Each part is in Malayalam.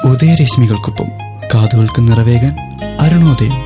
ഉദയരശ്മികൾക്കൊപ്പം കാതുകൾക്ക് നിറവേകാൻ അരുണോദയം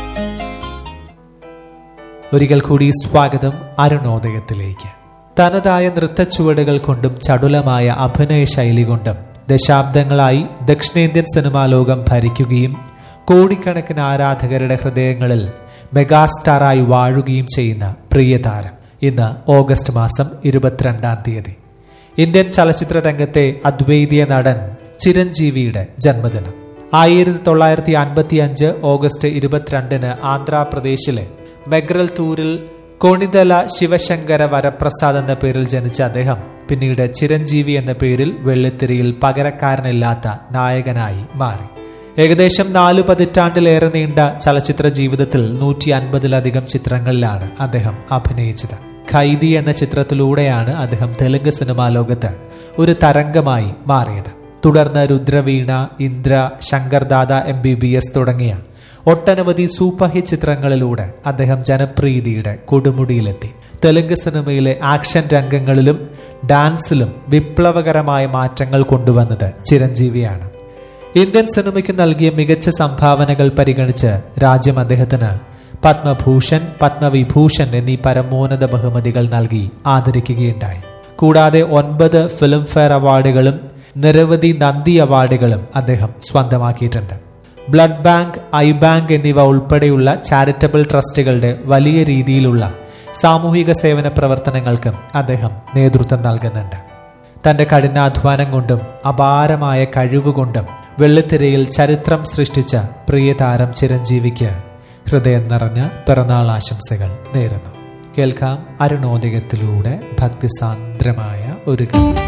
ഒരിക്കൽ കൂടി സ്വാഗതം അരുണോദയത്തിലേക്ക് തനതായ നൃത്തച്ചുവടുകൾ കൊണ്ടും ചടുലമായ അഭിനയ ശൈലി കൊണ്ടും ദശാബ്ദങ്ങളായി ദക്ഷിണേന്ത്യൻ സിനിമാ ലോകം ഭരിക്കുകയും കോടിക്കണക്കിന് ആരാധകരുടെ ഹൃദയങ്ങളിൽ മെഗാസ്റ്റാറായി വാഴുകയും ചെയ്യുന്ന പ്രിയതാരം ഇന്ന് ഓഗസ്റ്റ് മാസം ഇരുപത്തിരണ്ടാം തീയതി ഇന്ത്യൻ ചലച്ചിത്ര രംഗത്തെ അദ്വൈതീയ നടൻ ചിരഞ്ജീവിയുടെ ജന്മദിനം ആയിരത്തി തൊള്ളായിരത്തി അൻപത്തി അഞ്ച് ഓഗസ്റ്റ് ഇരുപത്തിരണ്ടിന് ആന്ധ്രാപ്രദേശിലെ മെഗ്രൽ തൂരിൽ കോണിതല ശിവശങ്കര വരപ്രസാദ് എന്ന പേരിൽ ജനിച്ച അദ്ദേഹം പിന്നീട് ചിരഞ്ജീവി എന്ന പേരിൽ വെള്ളിത്തിരിയിൽ പകരക്കാരനില്ലാത്ത നായകനായി മാറി ഏകദേശം നാലു പതിറ്റാണ്ടിലേറെ നീണ്ട ചലച്ചിത്ര ജീവിതത്തിൽ നൂറ്റി അൻപതിലധികം ചിത്രങ്ങളിലാണ് അദ്ദേഹം അഭിനയിച്ചത് ഖൈദി എന്ന ചിത്രത്തിലൂടെയാണ് അദ്ദേഹം തെലുങ്ക് സിനിമാ ലോകത്ത് ഒരു തരംഗമായി മാറിയത് തുടർന്ന് രുദ്രവീണ ഇന്ദ്ര ശങ്കർദാദ എം ബി ബി എസ് തുടങ്ങിയ ഒട്ടനവധി സൂപ്പർ ഹിറ്റ് ചിത്രങ്ങളിലൂടെ അദ്ദേഹം ജനപ്രീതിയുടെ കൊടുമുടിയിലെത്തി തെലുങ്ക് സിനിമയിലെ ആക്ഷൻ രംഗങ്ങളിലും ഡാൻസിലും വിപ്ലവകരമായ മാറ്റങ്ങൾ കൊണ്ടുവന്നത് ചിരഞ്ജീവിയാണ് ഇന്ത്യൻ സിനിമയ്ക്ക് നൽകിയ മികച്ച സംഭാവനകൾ പരിഗണിച്ച് രാജ്യം അദ്ദേഹത്തിന് പത്മഭൂഷൺ പത്മവിഭൂഷൺ എന്നീ പരമോന്നത ബഹുമതികൾ നൽകി ആദരിക്കുകയുണ്ടായി കൂടാതെ ഒൻപത് ഫിലിംഫെയർ അവാർഡുകളും നിരവധി നന്ദി അവാർഡുകളും അദ്ദേഹം സ്വന്തമാക്കിയിട്ടുണ്ട് ബ്ലഡ് ബാങ്ക് ഐ ബാങ്ക് എന്നിവ ഉൾപ്പെടെയുള്ള ചാരിറ്റബിൾ ട്രസ്റ്റുകളുടെ വലിയ രീതിയിലുള്ള സാമൂഹിക സേവന പ്രവർത്തനങ്ങൾക്കും അദ്ദേഹം നേതൃത്വം നൽകുന്നുണ്ട് തന്റെ കഠിനാധ്വാനം കൊണ്ടും അപാരമായ കഴിവുകൊണ്ടും വെള്ളിത്തിരയിൽ ചരിത്രം സൃഷ്ടിച്ച പ്രിയതാരം ചിരഞ്ജീവിക്ക് ഹൃദയം നിറഞ്ഞ പിറന്നാൾ ആശംസകൾ നേരുന്നു കേൾക്കാം അരുണോദയത്തിലൂടെ ഭക്തിസാന്ദ്രമായ ഒരു ഗാനം